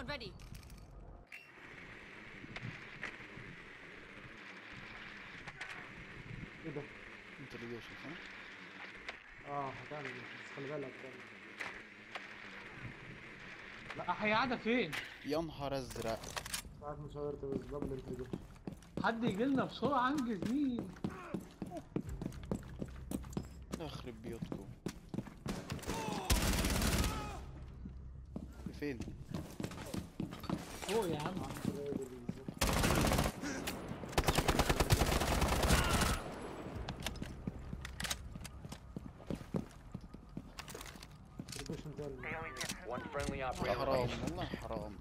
Pod ready. ايه ده؟ انتريجيشن صح؟ اه هتعمل ايه؟ بس خلي بالك هتعمل لا هي قاعده فين؟ يا نهار ازرق ساعات مش هيرتب بالظبط الانتريجيشن حد يجي لنا بسرعه انجز مين؟ يخرب بيوتكم فين؟ فوق يا عم انتريجيشن تاني One friendly operator حرام remaining. والله حرام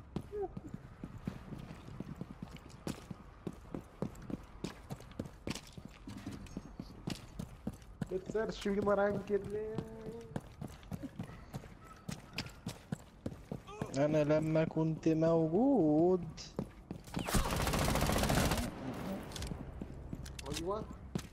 بتسيرش في مرانكد ليه؟ انا لما كنت موجود ايوه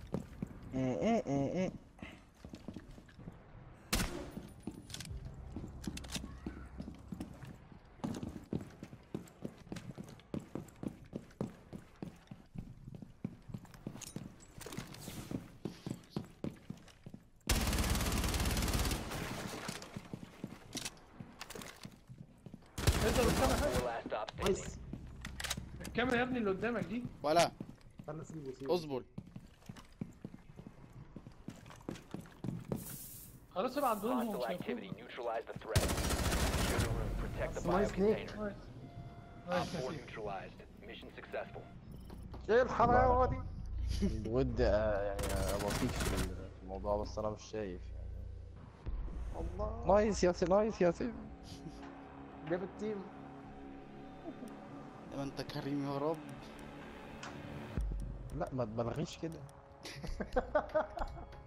انت الكاميرا Four last stop standing. نايس الكاميرا يا ابني اللي قدامك دي ولا استنى سيبه سيبه اصبر خلاص ابعت دول هم Hostile مش activity. هيخرجوا. Neutralize the threat. Secure the room. Protect the Nice, Nick. biocontainer. نايس Op نايس يا 4 سيدي. neutralized. Mission successful. ايه الحلاوه دي؟ الود آه، يعني لطيف في الموضوع بس انا مش شايف يعني الله نايس يا سي نايس يا سي جاب التيم ما انت كريم يا رب لا ما تبالغيش كده